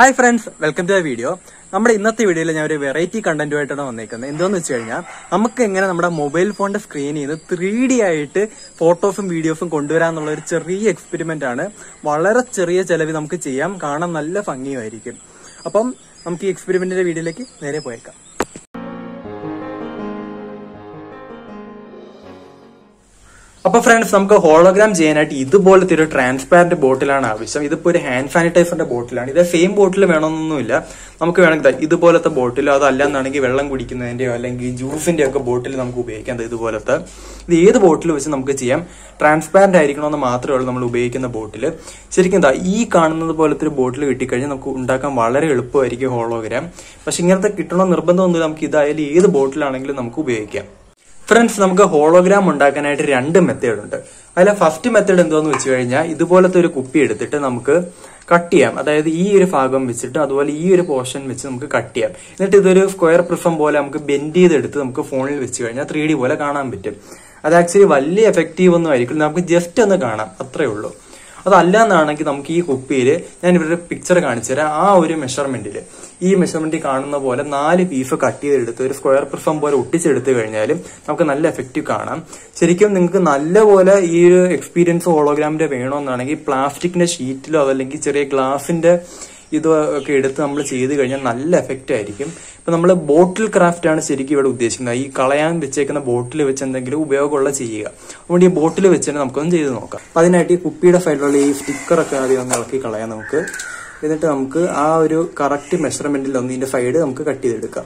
hi friends welcome to the video നമ്മുടെ ഇന്നത്തെ വീഡിയോയിൽ ഞാൻ ഒരു വെറൈറ്റി കണ്ടന്റുമായിട്ടാണ് വന്നേക്കുന്നത് എന്താന്ന് വെച്ച് കഴിഞ്ഞാൽ നമുക്ക് എങ്ങനെ നമ്മുടെ മൊബൈൽ ഫോണിന്റെ സ്ക്രീനിൽ നിന്ന് ത്രീ ഡി ആയിട്ട് ഫോട്ടോസും വീഡിയോസും കൊണ്ടുവരാന്നുള്ള ഒരു ചെറിയ എക്സ്പെരിമെന്റ് ആണ് വളരെ ചെറിയ ചെലവിൽ നമുക്ക് ചെയ്യാം കാണാൻ നല്ല ഭംഗിയുമായിരിക്കും അപ്പം നമുക്ക് ഈ എക്സ്പെരിമെന്റിന്റെ വീഡിയോയിലേക്ക് നേരെ പോയേക്കാം അപ്പൊ ഫ്രണ്ട്സ് നമുക്ക് ഹോളോഗ്രാം ചെയ്യാനായിട്ട് ഇതുപോലത്തെ ഒരു ട്രാൻസ്പാരന്റ് ബോട്ടിലാണ് ആവശ്യം ഇതിപ്പോ ഒരു ഹാൻഡ് സാനിറ്റൈസറിന്റെ ബോട്ടിലാണ് ഇത് സെയിം ബോട്ടിൽ വേണമെന്നൊന്നുമില്ല നമുക്ക് വേണമെങ്കിൽ ദാ ഇതുപോലത്തെ ബോട്ടിലോ അതല്ലാന്നാണെങ്കിൽ വെള്ളം കുടിക്കുന്നതിന്റെയോ അല്ലെങ്കിൽ ജ്യൂസിന്റെ ഒക്കെ ബോട്ടിൽ നമുക്ക് ഉപയോഗിക്കാം ദാ ഇതുപോലത്തെ ഇത് ഏത് ബോട്ടിൽ വെച്ച് നമുക്ക് ചെയ്യാം ട്രാൻസ്പാരന്റ് ആയിരിക്കണമെന്ന് മാത്രമേ ഉള്ളൂ നമ്മൾ ഉപയോഗിക്കുന്ന ബോട്ടിൽ ശരിക്കും എന്താ ഈ കാണുന്നത് പോലത്തെ ഒരു ബോട്ടിൽ കിട്ടിക്കഴിഞ്ഞാൽ നമുക്ക് ഉണ്ടാക്കാൻ വളരെ എളുപ്പമായിരിക്കും ഹോളോഗ്രാം പക്ഷെ ഇങ്ങനത്തെ കിട്ടണമെന്ന് നിർബന്ധമൊന്നുമില്ല നമുക്ക് ഇതായാലും ഏത് ബോട്ടിലാണെങ്കിലും നമുക്ക് ഉപയോഗിക്കാം ഫ്രണ്ട്സ് നമുക്ക് ഹോളോഗ്രാം ഉണ്ടാക്കാനായിട്ട് രണ്ട് മെത്തേഡ് ഉണ്ട് അതിൽ ഫസ്റ്റ് മെത്തേഡ് എന്തോന്ന് വെച്ച് കഴിഞ്ഞാൽ ഇതുപോലത്തെ ഒരു കുപ്പി എടുത്തിട്ട് നമുക്ക് കട്ട് ചെയ്യാം അതായത് ഈ ഒരു ഭാഗം വെച്ചിട്ട് അതുപോലെ ഈ ഒരു പോർഷൻ വെച്ച് നമുക്ക് കട്ട് ചെയ്യാം എന്നിട്ട് ഇതൊരു സ്ക്വയർ പ്രിഫം പോലെ നമുക്ക് ബെൻഡ് ചെയ്തെടുത്ത് നമുക്ക് ഫോണിൽ വെച്ച് കഴിഞ്ഞാൽ ത്രീ ഡി പോലെ കാണാൻ പറ്റും അത് ആക്ച്വലി വലിയ എഫക്റ്റീവ് ഒന്നും ആയിരിക്കും നമുക്ക് ജസ്റ്റ് ഒന്ന് കാണാം അത്രേ ഉള്ളൂ അതല്ല എന്നാണെങ്കിൽ നമുക്ക് ഈ കുപ്പിയിൽ ഞാൻ ഇവരുടെ പിക്ചർ കാണിച്ചു തരാം ആ ഒരു മെഷർമെന്റിൽ ഈ മെഷർമെന്റിൽ കാണുന്ന പോലെ നാല് പീസ് കട്ട് ചെയ്തെടുത്ത് ഒരു സ്ക്വയർ പ്രിഫം പോലെ ഒട്ടിച്ചെടുത്ത് കഴിഞ്ഞാൽ നമുക്ക് നല്ല എഫക്റ്റീവ് കാണാം ശരിക്കും നിങ്ങൾക്ക് നല്ലപോലെ ഈ ഒരു എക്സ്പീരിയൻസ് ഹോളോഗ്രാമിന്റെ വേണമെന്നാണെങ്കിൽ പ്ലാസ്റ്റിക്കിന്റെ ഷീറ്റിലോ അതല്ലെങ്കിൽ ചെറിയ ഗ്ലാസിന്റെ ഇതൊക്കെ എടുത്ത് നമ്മൾ ചെയ്ത് കഴിഞ്ഞാൽ നല്ല എഫക്റ്റ് ആയിരിക്കും ഇപ്പൊ നമ്മൾ ബോട്ടിൽ ക്രാഫ്റ്റ് ആണ് ശരിക്കും ഇവിടെ ഉദ്ദേശിക്കുന്നത് ഈ കളയാൻ വെച്ചേക്കുന്ന ബോട്ടിൽ വെച്ച് എന്തെങ്കിലും ഉപയോഗമുള്ള ചെയ്യുക അതുകൊണ്ട് ഈ ബോട്ടിൽ വെച്ച് തന്നെ നമുക്കൊന്ന് ചെയ്ത് നോക്കാം അപ്പൊ അതിനായിട്ട് ഈ കുപ്പിയുടെ സൈഡിലുള്ള ഈ സ്റ്റിക്കറൊക്കെ ആദ്യം ഒന്ന് ഇളക്കി കളയാം നമുക്ക് എന്നിട്ട് നമുക്ക് ആ ഒരു കറക്റ്റ് മെഷർമെന്റിൽ ഒന്ന് ഇതിന്റെ സൈഡ് നമുക്ക് കട്ട് ചെയ്തെടുക്കാം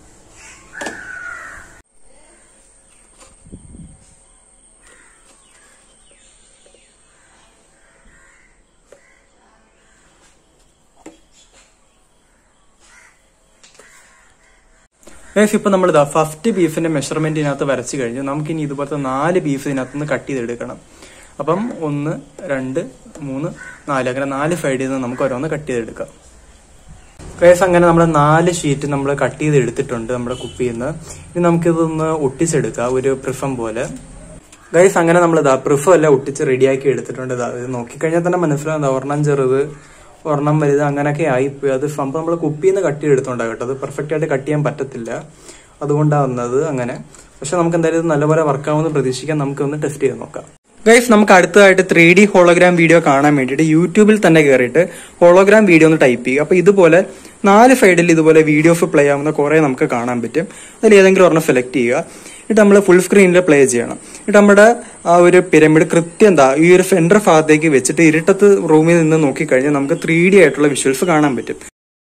ഗൈസ് ഇപ്പൊ നമ്മൾ ഇതാ ഫസ്റ്റ് ബീഫിന്റെ മെഷർമെന്റ് ഇതിനകത്ത് വരച്ചു കഴിഞ്ഞു നമുക്ക് ഇനി ഇതുപോലത്തെ നാല് ബീഫ് ഇതിനകത്ത് നിന്ന് കട്ട് ചെയ്തെടുക്കണം അപ്പം ഒന്ന് രണ്ട് മൂന്ന് നാല് അങ്ങനെ നാല് സൈഡിൽ നിന്ന് നമുക്ക് ഓരോന്ന് കട്ട് ചെയ്തെടുക്കാം ഗൈസ് അങ്ങനെ നമ്മൾ നാല് ഷീറ്റ് നമ്മൾ കട്ട് ചെയ്ത് എടുത്തിട്ടുണ്ട് നമ്മുടെ കുപ്പിയിൽ നിന്ന് ഇനി നമുക്കിതൊന്ന് ഒട്ടിച്ചെടുക്കാം ഒരു പ്രിഫം പോലെ ഗൈസ് അങ്ങനെ നമ്മൾ ഇതാ പ്രിഫം എല്ലാം ഒട്ടിച്ച് റെഡിയാക്കി എടുത്തിട്ടുണ്ട് ഇതാ ഇത് നോക്കിക്കഴിഞ്ഞാൽ തന്നെ മനസ്സിലാവും ഒരെണ്ണം ചെറുത് ഒരെണ്ണം വലുത് അങ്ങനെയൊക്കെ ആയിപ്പോയി അത് സംഭവം നമ്മൾ കുപ്പിയിൽ നിന്ന് കട്ട് ചെയ്തെടുത്തോണ്ടാ കേട്ടോ അത് പെർഫെക്റ്റ് ആയിട്ട് കട്ട് ചെയ്യാൻ പറ്റത്തില്ല അതുകൊണ്ടാണ് വന്നത് അങ്ങനെ പക്ഷെ നമുക്ക് എന്തായാലും ഇത് നല്ലപോലെ വർക്കാവുമെന്ന് പ്രതീക്ഷിക്കാൻ നമുക്ക് ഒന്ന് ടെസ്റ്റ് ചെയ്ത് നോക്കാം ഗൈസ് നമുക്ക് അടുത്തതായിട്ട് ത്രീ ഡി ഹോളോഗ്രാം വീഡിയോ കാണാൻ വേണ്ടിയിട്ട് യൂട്യൂബിൽ തന്നെ കയറിയിട്ട് ഹോളോഗ്രാം വീഡിയോ ഒന്ന് ടൈപ്പ് ചെയ്യുക അപ്പൊ ഇതുപോലെ നാല് സൈഡിൽ ഇതുപോലെ വീഡിയോസ് പ്ലേ ആവുന്ന കുറെ നമുക്ക് കാണാൻ പറ്റും അതിൽ ഏതെങ്കിലും ഒരെണ്ണം സെലക്ട് ചെയ്യുക എന്നിട്ട് നമ്മൾ ഫുൾ സ്ക്രീനിൽ പ്ലേ ചെയ്യണം എന്നിട്ട് നമ്മുടെ ആ ഒരു പിരമിഡ് കൃത്യം എന്താ ഈ ഒരു സെന്റർ ഭാഗത്തേക്ക് വെച്ചിട്ട് ഇരുട്ടത്ത് റൂമിൽ നിന്ന് നോക്കിക്കഴിഞ്ഞാൽ നമുക്ക് ത്രീ ഡി ആയിട്ടുള്ള വിഷ്വൽസ് കാണാൻ പറ്റും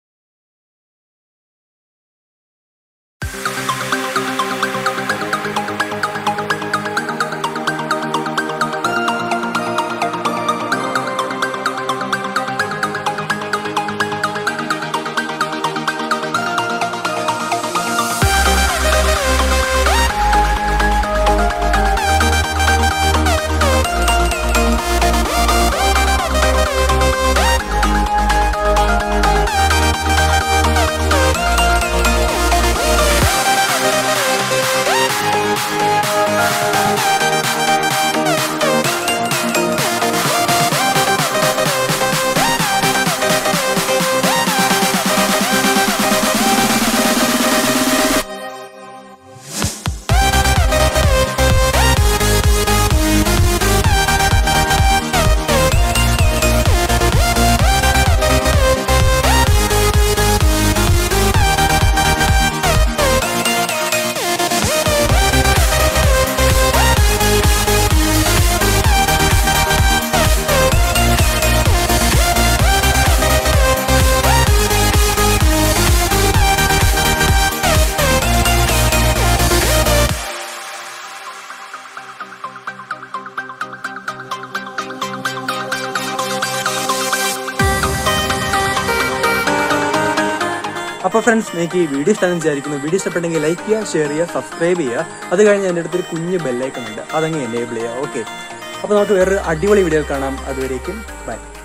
അപ്പൊ ഫ്രണ്ട്സ് നിങ്ങൾക്ക് ഈ വീഡിയോ ഇഷ്ടമെന്ന് വിചാരിക്കുന്നു വീഡിയോ ഇഷ്ടപ്പെട്ടെങ്കിൽ ലൈക്ക് ചെയ്യുക ഷെയർ ചെയ്യുക സബ്സ്ക്രൈബ് ചെയ്യുക അത് കഴിഞ്ഞ് എൻ്റെ അടുത്തൊരു കുഞ്ഞ് ബെല്ലൈക്കൺ ഉണ്ട് അതങ്ങ് എനേബിൾ ചെയ്യുക ഓക്കെ അപ്പൊ നമുക്ക് വേറൊരു അടിപൊളി വീഡിയോ കാണാം അതുവരേക്കും ബൈ